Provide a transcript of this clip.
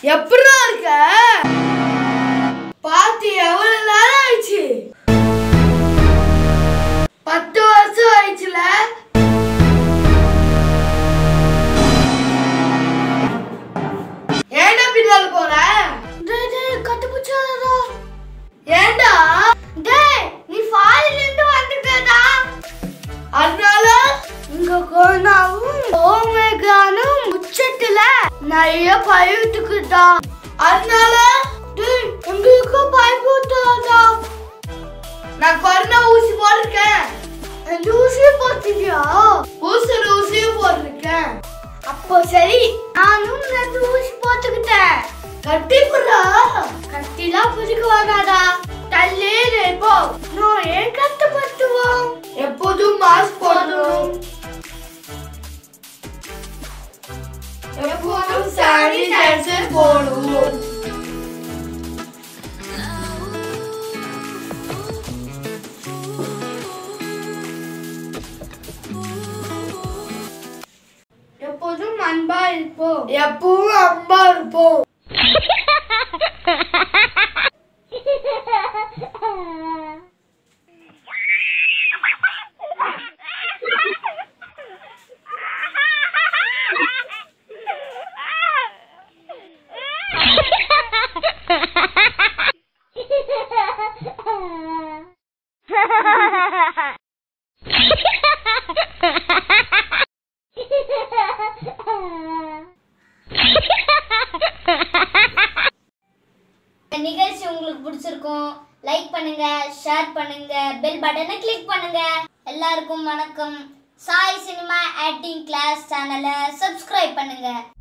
எப்படிடா இருக்க பார்த்து எவ்வளவு நேரம் ஆயிடுச்சு பத்து வருஷம் ஆயிடுச்சுல ஏன்டா பின்னால போற டேய் டேய் கட்டுப்புச்சாதா ஏன்டா டேய் நீ ஃபாரின்ல இருந்து வந்துட்டடா அதனால இங்க கொரோனாவும் ஓமேகானும் உச்சத்துல நிறைய பயத்துக்குதா அதனால டேய் உங்களுக்கு பயப்படாதா நான் கொரோனா ஊசி போட்டிருக்கேன் அந்த ஊசி போட்டிருக்கியா ஊசி ஊசியும் போட்டிருக்கேன் அப்போ சரி நானும் ரெண்டு ஊசி போட்டுக்கிட்டேன் கட்டி புறா கட்டிலாம் புதுக்க வேணாடா தள்ளே போ நான் ஏன் கஷ்டப்பட்டுவோம் எப்போதும் மாஸ்க் போடணும் எப்போதும் சானிடைசர் போடணும் எப்போதும் அன்பா இருப்போம் எப்பவும் அன்பா இருப்போம் இந்த நிகழ்ச்சி உங்களுக்கு பிடிச்சிருக்கும் லைக் பண்ணுங்க ஷேர் பண்ணுங்க பெல் பட்டனை கிளிக் பண்ணுங்க எல்லாருக்கும் வணக்கம் சாய் சினிமா ஆக்டிங் கிளாஸ் சேனலை சப்ஸ்கிரைப் பண்ணுங்க